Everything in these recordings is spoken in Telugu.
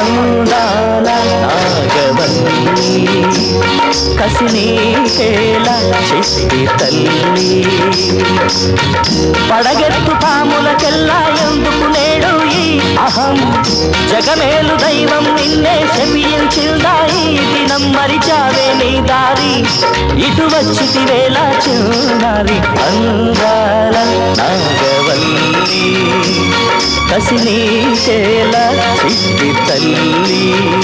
అందాల నాగవల్లి కసినీకేల చిట్టి తల్లి పడగెత్తు పాములకెల్లా ఎందుకు నేడు ఈ అహం జగమేలు దైవం నిన్నే శపించిందా ఈ దినం మరిచావే నీ దారి ఇటు వచ్చి వేళ చిన్నారి అందాల నాగవల్లి కసినీకేల చిట్టి తల్లి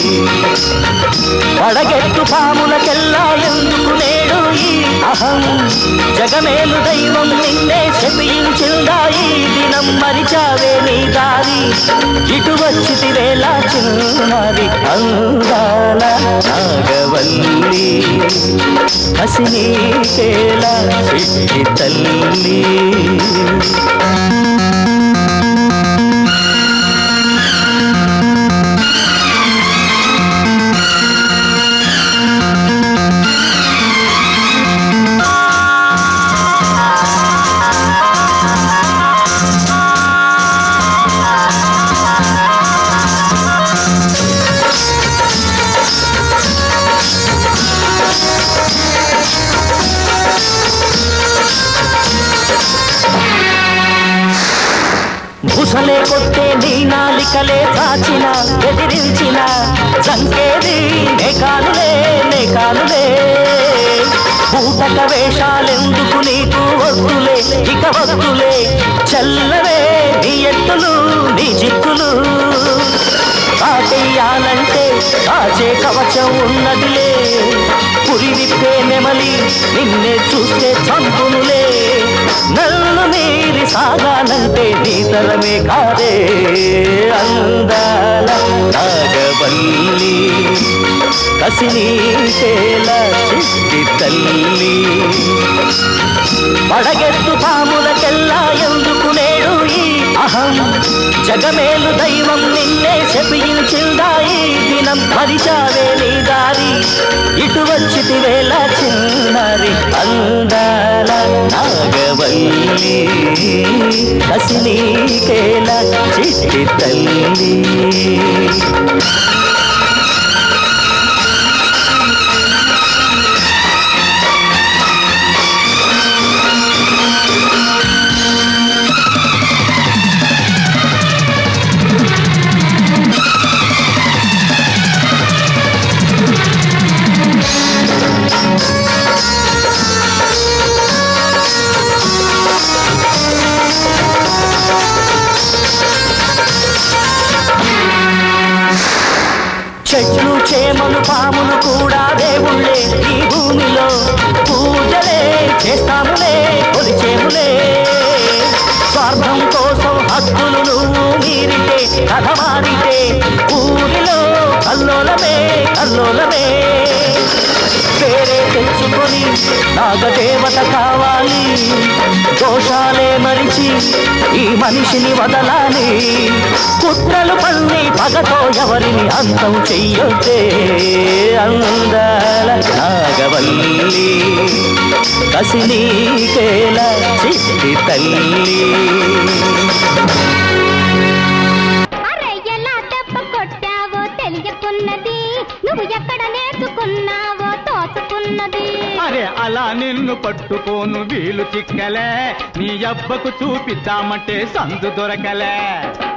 పడగెత్తు పాములకెల్లా ఎందుకు నేడు ఈ అహం జగమేలు దైవం నిన్నే శపించిందా ఈ దినం మరిచావే నీ దారి ఇటు వచ్చి వేళ చిన్నారి అందాల నాగవల్లి హసినీకేల చిట్టి తల్లి భూసలే కొట్టే నీ నాలికలే దాచిన ఎదిరించిన సంకేది నే కాలులే నే కాలులే భూతక వేషాలెందుకు నీకు వద్దులే ఇక వద్దులే చల్లవే నీ ఎత్తులు నీ జిత్తులు కాటేయాలంటే కాచే కవచం ఉన్నదిలే పురి విప్పే నెమలి నిన్నే చూస్తే చంపునులే నన్ను మీరి సాగాలంటే నీ తరమే కాదే అందాల నాగవల్లి కసినీకేల చిట్టి తల్లి పడగెత్తు పాములకెల్లా ఎందుకు నేడు ఈ అహం జగమేలు దైవం నిన్నే శపించిందా ఈ దినం మరిచావే నీ దారి ఇటు వచ్చి వేళ చిన్నారి అందాల నాగవల్లి కసినీకేల చిట్టి తల్లి చెట్లు చేమలు పాములు కూడా దేవుళ్ళే ఈ భూమిలో పూజలే చేస్తాములే కొలిచేములే స్వార్థం కోసం హక్కులు నువ్వు మీరితే కథ మారితే ఊరిలో కల్లోలమే కల్లోలమే పేరే తెచ్చుకొని నాగదేవత కావాలి దోషాలే మరిచి ఈ మనిషిని వదలాలి కుట్రలు పల్లి పగతో ఎవరిని అంతం చెయ్యొద్దే అందాల నాగవల్లి కసినీకేల చిట్టి తల్లి అరే ఎలా దెబ్బ కొట్టావో తెలియకున్నది నువ్వు ఎక్కడ నేర్చుకున్నావో తోచుకున్నది అరే అలా నిన్ను పట్టుకోను వీలు చిక్కలే నీ అబ్బకు చూపిద్దామంటే సందు దొరకలే